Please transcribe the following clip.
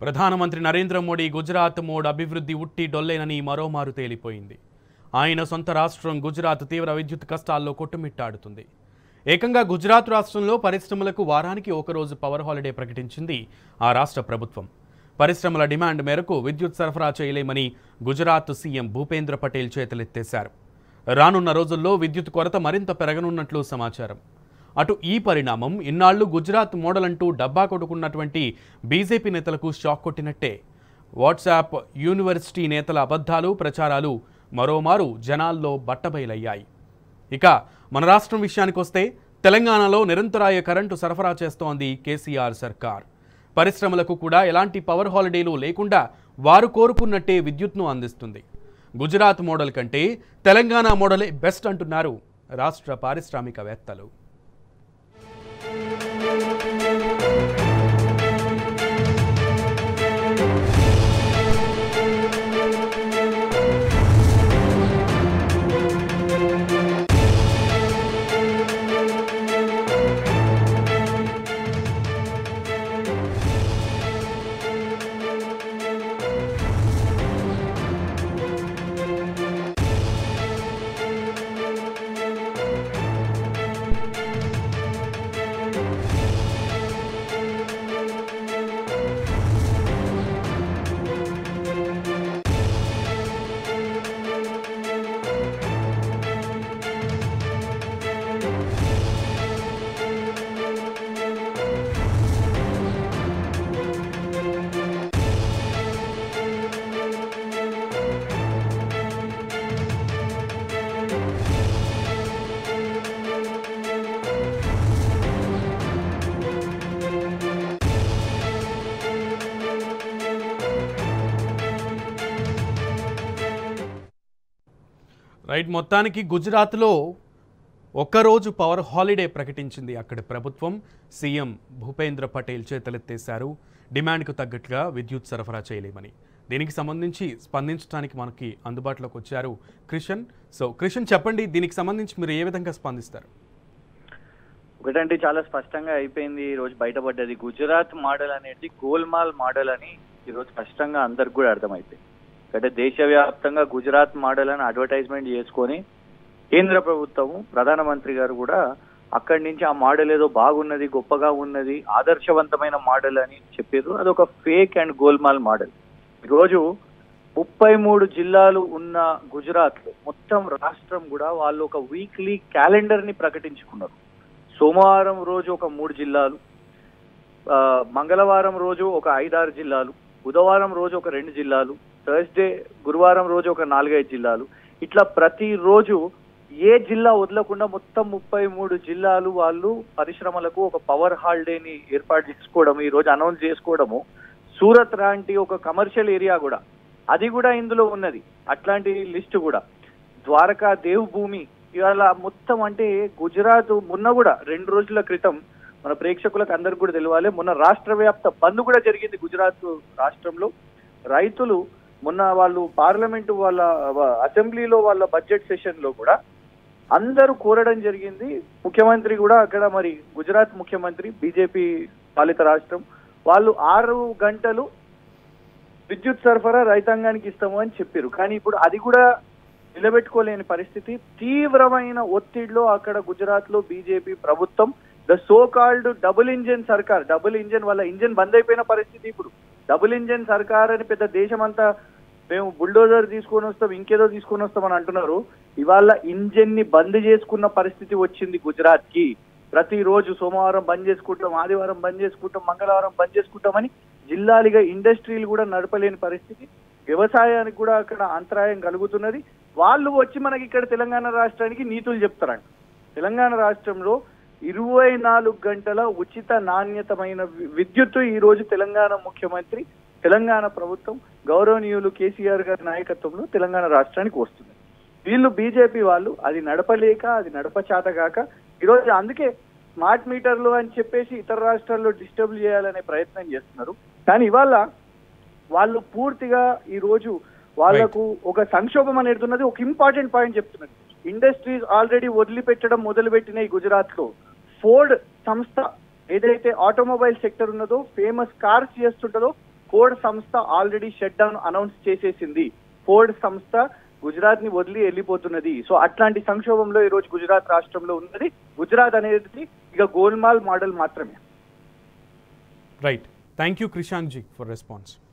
ప్రధానమంత్రి నరేంద్ర మోడీ గుజరాత్ మోడ్ అభివృద్ధి ఉట్టి డొల్లేనని మరోమారు తేలిపోయింది ఆయన సొంత రాష్ట్రం గుజరాత్ తీవ్ర విద్యుత్ కష్టాల్లో కొట్టుమిట్టాడుతుంది ఏకంగా గుజరాత్ రాష్ట్రంలో పరిశ్రమలకు వారానికి ఒకరోజు పవర్ హాలిడే ప్రకటించింది ఆ రాష్ట్ర ప్రభుత్వం పరిశ్రమల డిమాండ్ మేరకు విద్యుత్ సరఫరా చేయలేమని గుజరాత్ సీఎం భూపేంద్ర పటేల్ చేతులెత్తేశారు రానున్న రోజుల్లో విద్యుత్ కొరత మరింత పెరగనున్నట్లు సమాచారం అటు ఈ పరిణామం ఇన్నాళ్లు గుజరాత్ మోడల్ అంటూ డబ్బా కొట్టుకున్నటువంటి బీజేపీ నేతలకు షాక్ కొట్టినట్టే వాట్సాప్ యూనివర్సిటీ నేతల అబద్ధాలు ప్రచారాలు మరోమారు జనాల్లో బట్టబయలయ్యాయి ఇక మన రాష్ట్రం విషయానికి వస్తే తెలంగాణలో నిరంతరాయ కరెంటు సరఫరా చేస్తోంది కేసీఆర్ సర్కార్ పరిశ్రమలకు కూడా ఎలాంటి పవర్ హాలిడేలు లేకుండా వారు కోరుకున్నట్టే విద్యుత్ను అందిస్తుంది గుజరాత్ మోడల్ కంటే తెలంగాణ మోడలే బెస్ట్ అంటున్నారు రాష్ట్ర పారిశ్రామికవేత్తలు రైట్ మొత్తానికి గుజరాత్లో ఒక్కరోజు పవర్ హాలిడే ప్రకటించింది అక్కడి ప్రభుత్వం సీఎం భూపేంద్ర పటేల్ చేతులెత్తేశారు డిమాండ్కు తగ్గట్టుగా విద్యుత్ సరఫరా చేయలేమని దీనికి సంబంధించి స్పందించడానికి మనకి అందుబాటులోకి వచ్చారు క్రిషన్ సో క్రిషన్ చెప్పండి దీనికి సంబంధించి మీరు ఏ విధంగా స్పందిస్తారు ఒకటంటే చాలా స్పష్టంగా అయిపోయింది ఈ రోజు బయటపడ్డది గుజరాత్ మోడల్ అనేది గోల్మాల్ మోడల్ అని ఈ రోజు స్పష్టంగా అందరికి కూడా అర్థమైపోయింది అంటే దేశవ్యాప్తంగా గుజరాత్ మోడల్ అని అడ్వర్టైజ్మెంట్ చేసుకొని కేంద్ర ప్రభుత్వము ప్రధానమంత్రి గారు కూడా అక్కడి నుంచి ఆ మోడల్ ఏదో బాగున్నది గొప్పగా ఉన్నది ఆదర్శవంతమైన మోడల్ అని చెప్పారు అదొక ఫేక్ అండ్ గోల్మాల్ మోడల్ ఈరోజు ముప్పై మూడు జిల్లాలు ఉన్న గుజరాత్ లో మొత్తం రాష్ట్రం కూడా వాళ్ళు ఒక వీక్లీ క్యాలెండర్ ని ప్రకటించుకున్నారు సోమవారం రోజు ఒక మూడు జిల్లాలు ఆ, మంగళవారం రోజు ఒక ఐదారు జిల్లాలు బుధవారం రోజు ఒక రెండు జిల్లాలు థర్స్డే గురువారం రోజు ఒక నాలుగైదు జిల్లాలు ఇట్లా ప్రతి రోజు ఏ జిల్లా వదలకుండా మొత్తం ముప్పై మూడు జిల్లాలు వాళ్ళు పరిశ్రమలకు ఒక పవర్ హాలిడేని ఏర్పాటు చేసుకోవడం ఈ రోజు అనౌన్స్ చేసుకోవడము సూరత్ లాంటి ఒక కమర్షియల్ ఏరియా కూడా అది కూడా ఇందులో ఉన్నది అట్లాంటి లిస్ట్ కూడా ద్వారకా దేవ్ భూమి ఇవాళ మొత్తం అంటే గుజరాత్ మొన్న కూడా రెండు రోజుల క్రితం మన ప్రేక్షకులకు అందరికి కూడా తెలియాలి మొన్న రాష్ట్ర వ్యాప్త బంద్ కూడా జరిగింది గుజరాత్ రాష్ట్రంలో రైతులు మొన్న వాళ్ళు పార్లమెంట్ వాళ్ళ వ- అసెంబ్లీలో వాళ్ళ బడ్జెట్ సెషన్ లో కూడా అందరూ కోరడం జరిగింది ముఖ్యమంత్రి కూడా అక్కడ మరి గుజరాత్ ముఖ్యమంత్రి బీజేపీ పాలిత రాష్ట్రం వాళ్ళు ఆరు గంటలు విద్యుత్ సరఫరా రైతాంగానికి ఇస్తాము అని చెప్పారు కానీ ఇప్పుడు అది కూడా నిలబెట్టుకోలేని పరిస్థితి తీవ్రమైన ఒత్తిడిలో అక్కడ గుజరాత్ లో బీజేపీ ప్రభుత్వం the so called double engine సర్కార్ డబుల్ ఇంజిన్ వల్ల ఇంజిన్ బంద్ అయిపోయిన పరిస్థితి ఇప్పుడు డబుల్ ఇంజిన్ సర్కార్ అని పెద్ద దేశం అంతా మేము బుల్డోజర్ తీసుకొని వస్తాం ఇంకేదో తీసుకొని వస్తాం అని అంటున్నారు ఇవాళ ఇంజిన్ ని బంద్ చేసుకున్న పరిస్థితి వచ్చింది గుజరాత్ కి ప్రతిరోజు సోమవారం బంద్ చేసుకుంటాం ఆదివారం బంద్ చేసుకుంటాం మంగళవారం బంద్ చేసుకుంటామని జిల్లాలుగా ఇండస్ట్రీలు కూడా నడపలేని పరిస్థితి వ్యవసాయానికి కూడా అక్కడ అంతరాయం కలుగుతున్నది వాళ్ళు వచ్చి మనకి ఇక్కడ తెలంగాణ రాష్ట్రానికి నీతులు చెప్తారంట తెలంగాణ రాష్ట్రంలో ఇరవై నాలుగు గంటల ఉచిత నాణ్యతమైన వి- విద్యుత్తు ఈ రోజు తెలంగాణ ముఖ్యమంత్రి తెలంగాణ ప్రభుత్వం గౌరవనీయులు కేసీఆర్ గారి నాయకత్వంలో తెలంగాణ రాష్ట్రానికి వస్తుంది వీళ్ళు బీజేపీ వాళ్ళు అది నడపలేక అది నడపచాతగాక ఈరోజు అందుకే స్మార్ట్ మీటర్లు అని చెప్పేసి ఇతర రాష్ట్రాల్లో డిస్టర్బ్ చేయాలనే ప్రయత్నం చేస్తున్నారు కానీ ఇవాళ వాళ్ళు పూర్తిగా ఈ రోజు వాళ్లకు ఒక సంక్షోభం అనేది ఉన్నది ఒక ఇంపార్టెంట్ పాయింట్ చెప్తున్నది ఇండస్ట్రీస్ ఆల్రెడీ వదిలిపెట్టడం మొదలుపెట్టినాయి గుజరాత్ లో ఫోర్డ్ సంస్థ ఏదైతే ఆటోమొబైల్ సెక్టర్ ఉన్నదో ఫేమస్ కార్స్ చేస్తుంటుందో ఫోర్డ్ సంస్థ ఆల్రెడీ షట్ డౌన్ అనౌన్స్ చేసేసింది ఫోర్డ్ సంస్థ గుజరాత్ ని వదిలి వెళ్ళిపోతున్నది సో అట్లాంటి సంక్షోభంలో ఈ రోజు గుజరాత్ రాష్ట్రంలో ఉన్నది గుజరాత్ అనేది ఇక గోల్మాల్ మోడల్ మాత్రమే right thank you Krishank ji for response